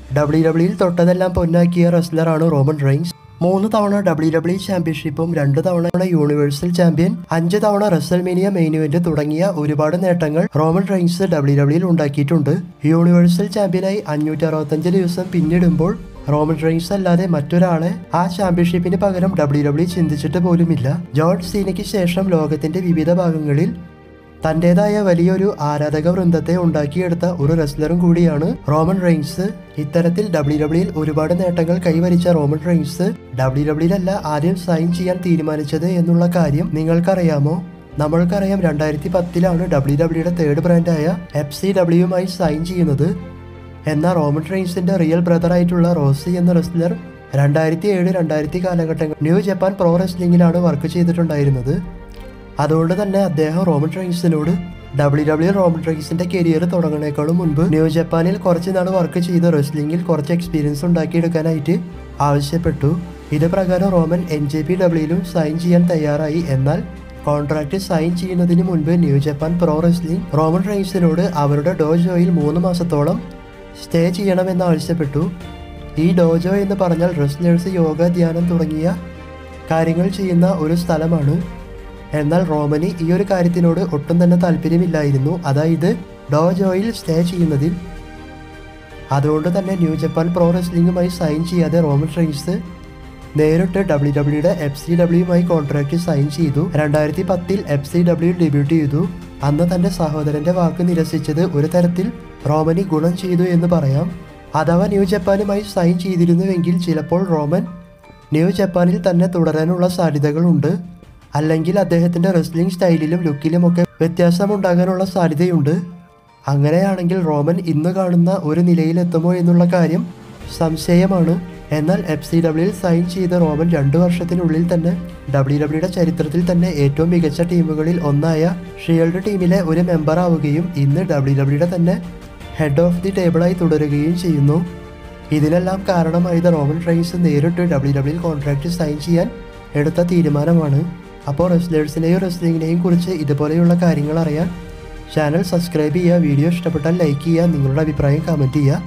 W ഡബ്ല്യുയിൽ തൊട്ടതെല്ലാം പൊന്നാക്കിയ റെസ്ലറാണ് റോമൻ റെയിൻസ് മൂന്ന് തവണ ഡബ്ല്യു ഡബ്ല്യു ചാമ്പ്യൻഷിപ്പും രണ്ട് തവണ യൂണിവേഴ്സൽ ചാമ്പ്യൻ അഞ്ച് തവണ റെസൽമേനിയ മെയിൻ ഇവന്റ് തുടങ്ങിയ ഒരുപാട് നേട്ടങ്ങൾ റോമൻ റെയിൻസ് ഡബ്ല്യു ഡബ്ല്യുയിൽ ഉണ്ടാക്കിയിട്ടുണ്ട് യൂണിവേഴ്സൽ ചാമ്പ്യനായി അഞ്ഞൂറ്റി അറുപത്തഞ്ച് ദിവസം പിന്നിടുമ്പോൾ റോമൻ റെയിൻസ് അല്ലാതെ മറ്റൊരാളെ ആ ചാമ്പ്യൻഷിപ്പിന് പകരം ഡബ്ല്യു ഡബ്ല്യു ചിന്തിച്ചിട്ട് പോലുമില്ല ജോർജ് സീനയ്ക്ക് ശേഷം ലോകത്തിന്റെ വിവിധ ഭാഗങ്ങളിൽ തൻ്റെതായ വലിയൊരു ആരാധക വൃന്ദത്തെ ഉണ്ടാക്കിയെടുത്ത ഒരു റെസ്ലറും കൂടിയാണ് റോമൻ റെയിൻസ് ഇത്തരത്തിൽ ഡബ്ല്യു ഡബ്ല്യുയിൽ ഒരുപാട് നേട്ടങ്ങൾ കൈവരിച്ച റോമൻ റെയിൻസ് ഡബ്ല്യു ഡബ്ല്യുയിലല്ല ആദ്യം സൈൻ ചെയ്യാൻ തീരുമാനിച്ചത് എന്നുള്ള കാര്യം നിങ്ങൾക്കറിയാമോ നമ്മൾക്കറിയാം രണ്ടായിരത്തി പത്തിലാണ് ഡബ്ല്യു ഡബ്ല്യുയുടെ തേർഡ് ബ്രാൻഡായ എഫ് സി ഡബ്ല്യുമായി സൈൻ ചെയ്യുന്നത് എന്നാൽ റോമൻ റെയിൻസിന്റെ റിയൽ ബ്രദർ ആയിട്ടുള്ള റോസി എന്ന റെസ്ലർ രണ്ടായിരത്തി ഏഴ് രണ്ടായിരത്തി കാലഘട്ടങ്ങൾ ന്യൂ ജപ്പാൻ പ്രോ റെസ്ലിംഗിലാണ് വർക്ക് ചെയ്തിട്ടുണ്ടായിരുന്നത് അതുകൊണ്ട് തന്നെ അദ്ദേഹം റോമൻ റെയിൻസിനോട് ഡബ്ല്യു ഡബ്ല്യു റോമൻ റെയിൻസിന്റെ കരിയർ തുടങ്ങുന്നേക്കാളും മുൻപ് ന്യൂ ജപ്പാനിൽ കുറച്ച് നാൾ വർക്ക് ചെയ്ത് റെസ്ലിംഗിൽ കുറച്ച് എക്സ്പീരിയൻസ് ഉണ്ടാക്കിയെടുക്കാനായിട്ട് ആവശ്യപ്പെട്ടു ഇത് പ്രകാരം റോമൻ എൻ ജെ പി ഡബ്ല്യുയിലും സൈൻ ചെയ്യാൻ തയ്യാറായി എന്നാൽ കോൺട്രാക്ട് സൈൻ ചെയ്യുന്നതിന് മുൻപ് new Japan pro wrestling Roman റെയിൻസിനോട് അവരുടെ ഡോജോയിൽ മൂന്ന് മാസത്തോളം സ്റ്റേ ചെയ്യണമെന്ന് ആവശ്യപ്പെട്ടു ഈ ഡോജോ എന്ന് പറഞ്ഞാൽ റെസ്ലേഴ്സ് യോഗ ധ്യാനം തുടങ്ങിയ കാര്യങ്ങൾ ചെയ്യുന്ന ഒരു സ്ഥലമാണ് എന്നാൽ റോമന് ഈ ഒരു കാര്യത്തിനോട് ഒട്ടും തന്നെ താല്പര്യമില്ലായിരുന്നു അതായത് ഡോജോയിൽ സ്റ്റേ ചെയ്യുന്നതിൽ അതുകൊണ്ട് തന്നെ ന്യൂ ജപ്പാൻ പ്രോ റെസ്ലിംഗുമായി സൈൻ ചെയ്യാതെ റോമൻ റെയിൻസ് നേരിട്ട് ഡബ്ല്യു ഡബ്ല്യുടെ എഫ് സി ഡബ്ല്യുമായി കോൺട്രാക്ട് സൈൻ ചെയ്തു രണ്ടായിരത്തി പത്തിൽ എഫ് സി ഡബ്ല്യു ഡെബ്യൂട്ട് ചെയ്തു അന്ന് തന്റെ സഹോദരന്റെ വാക്ക് നിരസിച്ചത് ഒരു തരത്തിൽ റോമന് ഗുണം ചെയ്തു എന്ന് പറയാം അഥവാ ന്യൂ ജപ്പാനുമായി സൈൻ ചെയ്തിരുന്നുവെങ്കിൽ ചിലപ്പോൾ റോമൻ ന്യൂ ജപ്പാനിൽ തന്നെ തുടരാനുള്ള സാധ്യതകളുണ്ട് അല്ലെങ്കിൽ അദ്ദേഹത്തിന്റെ റെസ്ലിംഗ് സ്റ്റൈലിലും ലുക്കിലും ഒക്കെ വ്യത്യാസമുണ്ടാകാനുള്ള സാധ്യതയുണ്ട് അങ്ങനെയാണെങ്കിൽ റോമൻ ഇന്ന് കാണുന്ന ഒരു നിലയിലെത്തുമോ എന്നുള്ള കാര്യം സംശയമാണ് എന്നാൽ എഫ് സി ഡബ്ല്യുയിൽ സൈൻ ചെയ്ത റോമൻ രണ്ടു വർഷത്തിനുള്ളിൽ തന്നെ ഡബ്ല്യു ഡബ്ല്യുടെ ചരിത്രത്തിൽ തന്നെ ഏറ്റവും മികച്ച ടീമുകളിൽ ഒന്നായ ഷീൽഡ് ടീമിലെ ഒരു മെമ്പർ ആവുകയും ഇന്ന് ഡബ്ല്യു ഡബ്ല്യുടെ തന്നെ ഹെഡ് ഓഫ് ദി ടേബിളായി തുടരുകയും ചെയ്യുന്നു ഇതിനെല്ലാം കാരണമായത് റോമൻ റൈൻസ് നേരിട്ട് ഡബ്ല്യു ഡബ്ല്യുയിൽ കോൺട്രാക്ട് സൈൻ ചെയ്യാൻ എടുത്ത തീരുമാനമാണ് അപ്പോൾ റെസ്ലേഴ്സിനെയും റെസ്ലിങ്ങിനെയും കുറിച്ച് ഇതുപോലെയുള്ള കാര്യങ്ങൾ അറിയാൻ ചാനൽ സബ്സ്ക്രൈബ് ചെയ്യുക വീഡിയോ ഇഷ്ടപ്പെട്ടാൽ ലൈക്ക് ചെയ്യുക നിങ്ങളുടെ അഭിപ്രായം കമൻറ്റ് ചെയ്യുക